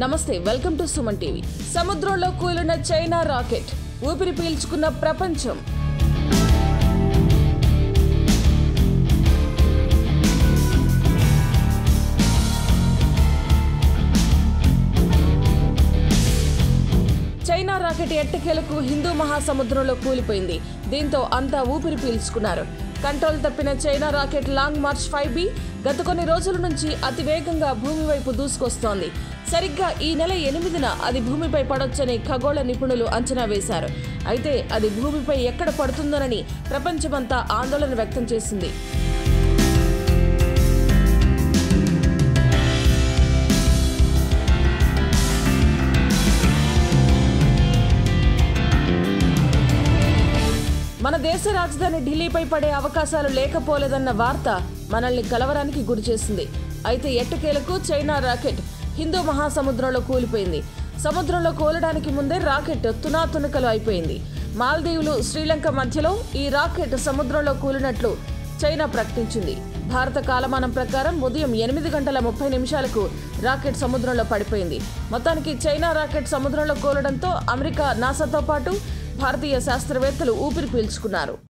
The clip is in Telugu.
నమస్తే వెల్కమ్ టు సుమన్ టీవీ సముద్రంలో కూలిన చైనా రాకెట్ ఊపిరి పీల్చుకున్న ప్రపంచం చైనా రాకెట్ ఎట్టకేలకు హిందూ మహాసముద్రంలో కూలిపోయింది దీంతో అంతా ఊపిరి పీల్చుకున్నారు కంట్రోల్ తప్పిన China rocket long march five B గత కొన్ని రోజుల నుంచి అతి వేగంగా భూమి వైపు దూసుకొస్తోంది సరిగ్గా ఈ నెల ఎనిమిదిన అది భూమిపై పడొచ్చని ఖగోళ నిపుణులు అంచనా వేశారు అయితే అది భూమిపై ఎక్కడ పడుతుందోనని ప్రపంచమంతా ఆందోళన వ్యక్తం చేసింది మన దేశ రాజధాని ఢిల్లీపై పడే అవకాశాలు లేకపోలేదన్న వార్త మనల్ని కలవరానికి గురిచేసింది అయితే ఎట్టకేలకు చైనా రాకెట్ హిందూ మహాసముద్రంలో కూలిపోయింది సముద్రంలో కూలడానికి ముందే రాకెట్ తునాతునకలు అయిపోయింది మాల్దీవులు శ్రీలంక మధ్యలో ఈ రాకెట్ సముద్రంలో కూలినట్లు చైనా ప్రకటించింది భారత కాలమానం ప్రకారం ఉదయం ఎనిమిది గంటల ముప్పై నిమిషాలకు రాకెట్ సముద్రంలో పడిపోయింది మొత్తానికి చైనా రాకెట్ సముద్రంలో కూలడంతో అమెరికా నాసాతో పాటు భారతీయ శాస్త్రవేత్తలు ఊపిరి పీల్చుకున్నారు